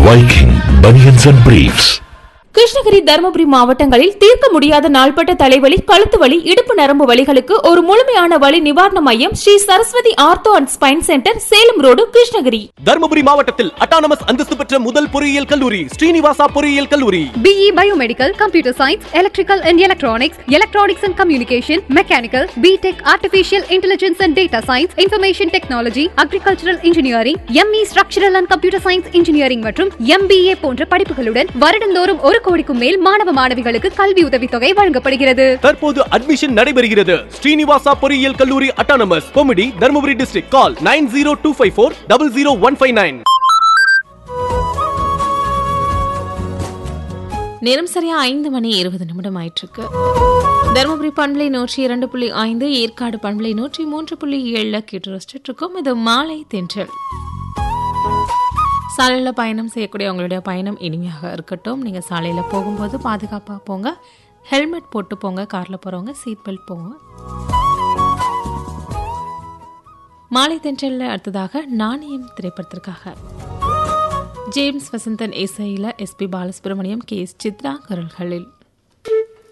Viking Bunions and Briefs. Krishnagiri Dharmapuri மாவட்டங்களில் தீர்க்க முடியாத நாள்பட்ட தலைவலி கழுத்து வலி இடுப்பு நரம்பு வலிகளுக்கு ஒரு முழுமையான வலி நிவாரண மையம் Sri Saraswathi ortho and spine centre Salem road Krishnagiri Dharmapuri மாவட்டத்தில் அட்டானமஸ் அந்தஸ்து பெற்ற முதல் பொறியியல் கல்லூரி ஸ்ரீனிவாசா பொறியியல் கல்லூரி BE Biomedical, Computer Science, Electrical and Electronics, Electronics and Communication, Mechanical, BTech, Artificial Intelligence and Data Science, Information Technology, Agricultural Engineering, ME Structural and Computer Science Engineering மற்றும் MBA போன்ற படிப்புகளுடன் வருடந்தோறும் ஒரு கோடிக்கும் மேல் மாணவ மாணவிகளுக்கு கல்வி உதவித்தொகை வழங்கப்படுகிறது தற்போது அட்மிஷன் நடைபெறுகிறது ஸ்ரீனிவாசா பொறியியல் கல்லூரி autonomous committee Dharmapuri district call nine zero two five four double zero one five nine நேரம் சரியா ஐந்து மணி இருபது நிமிடம் ஆயிட்டிருக்கு தருமபுரி பண்பலை நூற்றி இரண்டு புள்ளி ஐந்து ஏற்காடு பண்பலை நூற்றி மூன்று புள்ளி ஏழுல கேட்டு ரசிச்சுட்டு இருக்கோம் இது மாலை தென்றல் சாலையில் பயணம் செய்யக்கூடிய உங்களுடைய பயணம் இனிமையாக இருக்கட்டும் நீங்கள் சாலையில் போகும்போது பாதுகாப்பாக போங்க ஹெல்மெட் போட்டு போங்க காரில் போகிறவங்க சீட் பெல்ட் போங்க மாலை தென்றலில் அடுத்ததாக நாணயம் திரைப்படத்திற்காக ஜேம்ஸ் வசந்தன் இசையில் SP Balasubrahmanyam K S Chithra குரல்களில்